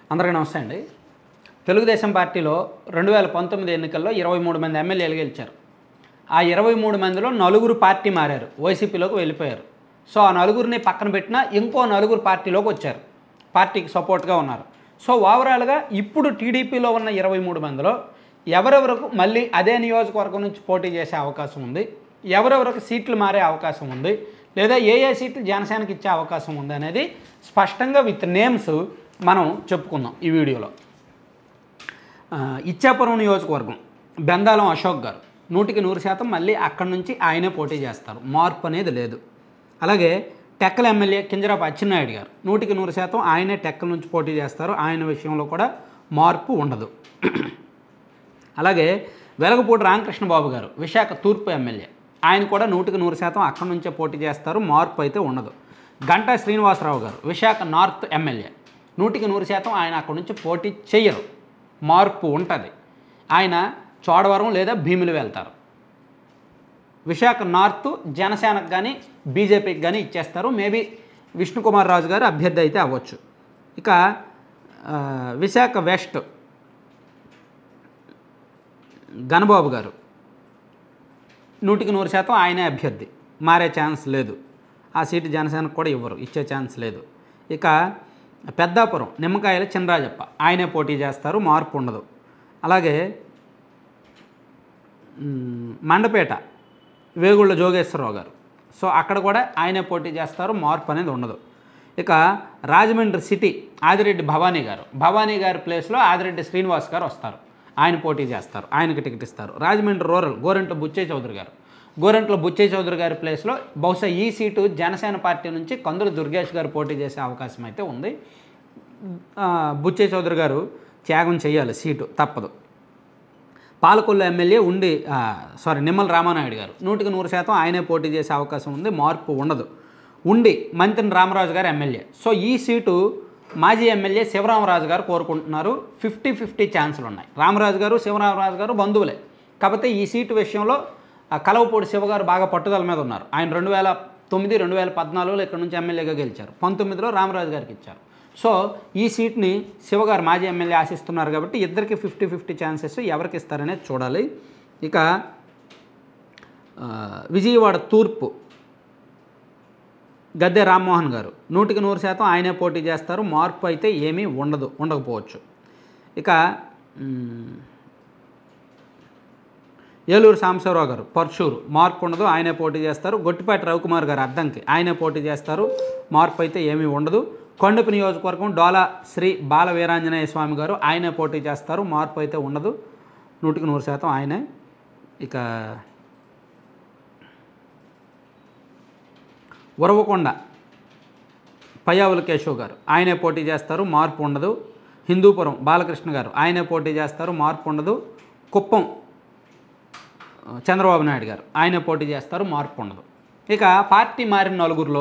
అందరికీ నమస్తే అండి తెలుగుదేశం పార్టీలో రెండు వేల పంతొమ్మిది ఎన్నికల్లో ఇరవై మూడు మంది ఎమ్మెల్యేలు గెలిచారు ఆ ఇరవై మూడు మందిలో నలుగురు పార్టీ మారారు వైసీపీలోకి వెళ్ళిపోయారు సో ఆ నలుగురిని పక్కన పెట్టినా ఇంకో నలుగురు పార్టీలోకి వచ్చారు పార్టీకి సపోర్ట్గా ఉన్నారు సో ఓవరాల్గా ఇప్పుడు టీడీపీలో ఉన్న ఇరవై మూడు మందిలో ఎవరెవరకు మళ్ళీ అదే నియోజకవర్గం నుంచి పోటీ చేసే అవకాశం ఉంది ఎవరెవరికి సీట్లు మారే అవకాశం ఉంది లేదా ఏ ఏ సీట్లు జనసేనకి ఇచ్చే అవకాశం ఉంది అనేది స్పష్టంగా విత్ నేమ్స్ మనం చెప్పుకుందాం ఈ వీడియోలో ఆ, ఇచ్చాపురం నియోజకవర్గం బెందాలం అశోక్ గారు నూటికి నూరు శాతం మళ్ళీ అక్కడి నుంచి ఆయనే పోటీ చేస్తారు మార్పు అనేది లేదు అలాగే టెక్కల ఎమ్మెల్యే కింజరాపు అచ్చెన్నాయుడు గారు నూటికి నూరు శాతం ఆయనే టెక్కల నుంచి పోటీ చేస్తారు ఆయన విషయంలో కూడా మార్పు ఉండదు అలాగే వెలగపూడి రామకృష్ణ బాబు గారు విశాఖ తూర్పు ఎమ్మెల్యే ఆయన కూడా నూటికి నూరు శాతం అక్కడి నుంచే పోటీ చేస్తారు మార్పు అయితే ఉండదు గంటా శ్రీనివాసరావు గారు విశాఖ నార్త్ ఎమ్మెల్యే నూటికి నూరు శాతం ఆయన అక్కడి నుంచి పోటీ చేయరు మార్పు ఉంటుంది ఆయన చోడవరం లేదా భీములు వెళ్తారు విశాఖ నార్త్ జనసేనకు కానీ బీజేపీకి కానీ ఇచ్చేస్తారు మేబీ విష్ణుకుమార్ రాజు గారు అభ్యర్థి అయితే అవ్వచ్చు ఇక ఆ, విశాఖ వెస్ట్ గణబాబు గారు నూటికి నూరు శాతం ఆయనే అభ్యర్థి మారే ఛాన్స్ లేదు ఆ సీటు జనసేనకు కూడా ఇవ్వరు ఇచ్చే ఛాన్స్ లేదు ఇక పెద్దాపురం నిమ్మకాయల చినరాజప్ప ఆయనే పోటీ చేస్తారు మార్పు ఉండదు అలాగే మ్, మండపేట వేగుళ్ళ జోగేశ్వరరావు గారు సో అక్కడ కూడా ఆయనే పోటీ చేస్తారు మార్పు అనేది ఉండదు ఇక రాజమండ్రి సిటీ ఆదిరెడ్డి భవానీ గారు భవానీ గారి ప్లేస్లో ఆదిరెడ్డి శ్రీనివాస్ గారు వస్తారు ఆయన పోటీ చేస్తారు ఆయనకి టికెట్ ఇస్తారు రాజమండ్రి రూరల్ గోరెంట్ల బుచ్చయ్య చౌదరి గారు గోరెంట్ల బుచ్చయ్య చౌదరి గారి ప్లేస్లో బహుశా ఈ సీటు జనసేన పార్టీ నుంచి కందుల దుర్గేష్ గారు పోటీ చేసే అవకాశం అయితే ఉంది ఆ, బుచ్చయ్య చౌదరి గారు త్యాగం చేయాలి సీటు తప్పదు పాలకొల్లు ఎమ్మెల్యే ఉండి ఆ, సారీ నిమ్మల రామానాయుడు గారు నూటికి నూరు శాతం ఆయనే పోటీ చేసే అవకాశం ఉంది మార్పు ఉండదు ఉండి మంత్రి రామరాజు గారు ఎమ్మెల్యే సో ఈ సీటు మాజీ ఎమ్మెల్యే శివరామరాజు గారు కోరుకుంటున్నారు ఫిఫ్టీ ఫిఫ్టీ ఛాన్సులు ఉన్నాయి రామరాజు గారు శివరామరాజు గారు బంధువులే కాకపోతే ఈ సీటు విషయంలో ఆ, కలవపూడి శివ గారు బాగా పట్టుదల మీద ఉన్నారు ఆయన రెండు వేల తొమ్మిది రెండు వేల పద్నాలుగులో ఇక్కడ నుంచి ఎమ్మెల్యేగా గెలిచారు పంతొమ్మిదిలో రామరాజు గారికి ఇచ్చారు సో ఈ సీట్ని శివగారు మాజీ ఎమ్మెల్యే ఆశిస్తున్నారు కాబట్టి ఇద్దరికి ఫిఫ్టీ ఫిఫ్టీ ఛాన్సెస్ ఎవరికి ఇస్తారనేది చూడాలి ఇక ఆ, విజయవాడ తూర్పు గద్దె రామ్మోహన్ గారు నూటికి నూరు శాతం ఆయనే పోటీ చేస్తారు మార్పు అయితే ఏమీ ఉండదు ఉండకపోవచ్చు ఇక మ్, ఏలూరు సాంబశివరావు గారు పర్చూరు మార్పు ఉండదు ఆయనే పోటీ చేస్తారు గొట్టిపాటి రవికుమార్ గారు అద్దంకి ఆయనే పోటీ చేస్తారు మార్పు అయితే ఏమీ ఉండదు కొండపి నియోజకవర్గం డోలా శ్రీ బాల వీరాంజనేయ స్వామి గారు ఆయనే పోటీ చేస్తారు మార్పు అయితే ఉండదు నూటికి నూరు శాతం ఆయనే ఇక ఉరవకొండ పయ్యావుల కేశవ్ గారు ఆయనే పోటీ చేస్తారు మార్పు ఉండదు హిందూపురం బాలకృష్ణ గారు ఆయనే పోటీ చేస్తారు మార్పు ఉండదు కుప్పం చంద్రబాబు నాయుడు గారు ఆయనే పోటీ చేస్తారు మార్పు ఉండదు ఇక పార్టీ మారిన నలుగురిలో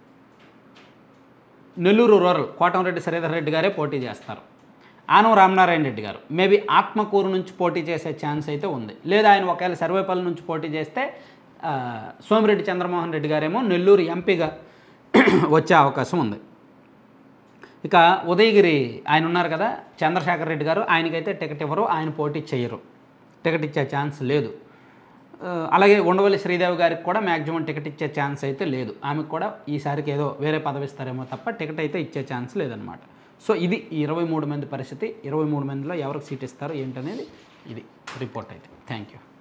నెల్లూరు రూరల్ కోటంరెడ్డి శ్రీధర్ రెడ్డి గారే పోటీ చేస్తారు ఆనం రామనారాయణ రెడ్డి గారు మేబీ ఆత్మకూరు నుంచి పోటీ చేసే ఛాన్స్ అయితే ఉంది లేదా ఆయన ఒకవేళ సర్వేపల్లి నుంచి పోటీ చేస్తే ఆ, సోమిరెడ్డి చంద్రమోహన్ రెడ్డి గారేమో నెల్లూరు ఎంపీగా వచ్చే అవకాశం ఉంది ఇక ఉదయగిరి ఆయన ఉన్నారు కదా చంద్రశేఖర్ రెడ్డి గారు ఆయనకైతే టికెట్ ఇవ్వరు ఆయన పోటీ చేయరు టికెట్ ఇచ్చే ఛాన్స్ లేదు ఆ, అలాగే ఉండవల్లి శ్రీదేవి గారికి కూడా మ్యాక్సిమం టికెట్ ఇచ్చే ఛాన్స్ అయితే లేదు ఆమెకు కూడా ఈసారికి ఏదో వేరే పదవి ఇస్తారేమో తప్ప టికెట్ అయితే ఇచ్చే ఛాన్స్ లేదనమాట సో ఇది ఈ ఇరవై మూడు మంది పరిస్థితి ఇరవై మూడు మందిలో ఎవరికి సీట్ ఇస్తారు ఏంటనేది ఇది రిపోర్ట్ అయితే థ్యాంక్ యూ